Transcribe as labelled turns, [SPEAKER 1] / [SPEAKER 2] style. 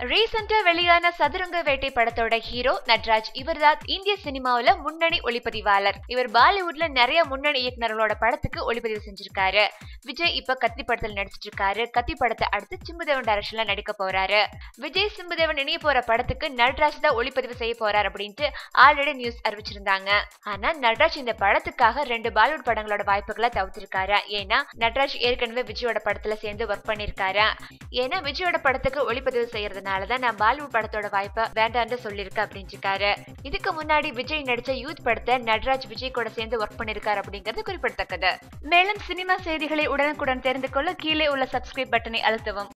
[SPEAKER 1] ரீசெண்டா வெளியான சதுரங்க வேட்டை படத்தோட ஹீரோ நட்ராஜ் இவர்தான் இந்திய சினிமாவுல முன்னணி ஒளிப்பதிவாளர் இவர் பாலிவுட்ல நிறைய முன்னணி இயக்குனர்களோட படத்துக்கு ஒளிப்பதிவு செஞ்சிருக்காரு விஜய் இப்ப கத்தி படத்துல நடிச்சிட்டு இருக்காரு கத்தி படத்தை அடுத்து சிம்புதேவன் டைரக்ஷன்ல நடிக்க போறாரு விஜய் சிம்புதேவன் இணைய போற படத்துக்கு நட்ராஜ் தான் ஒளிப்பதிவு செய்ய போறாரு அப்படின்ட்டு ஆல்ரெடி நியூஸ் அறிவிச்சிருந்தாங்க ஆனா நட்ராஜ் இந்த படத்துக்காக ரெண்டு பாலிவுட் படங்களோட வாய்ப்புகளை தவிர்த்திருக்காரு ஏன்னா நட்ராஜ் ஏற்கனவே விஜயோட படத்துல சேர்ந்து ஒர்க் பண்ணிருக்காரு ஏன்னா விஜயோட படத்துக்கு ஒளிப்பதிவு செய்யறதுனாலதான் நான் பாலிவுட் படத்தோட வாய்ப்பை வேண்டான்னு சொல்லியிருக்கேன் அப்படின்னு இருக்காரு இதுக்கு முன்னாடி விஜய் நடிச்ச யூத் படத்தை நட்ராஜ் விஜய் கூட சேர்ந்து ஒர்க் பண்ணிருக்காரு அப்படிங்கிறது குறிப்பிடத்தக்கது மேலும் சினிமா செய்திகளை உடனுக்குடன் தெரிந்து கொள்ள கீழே உள்ள சப்ஸ்கிரைப் பட்டனை அழுத்தவும்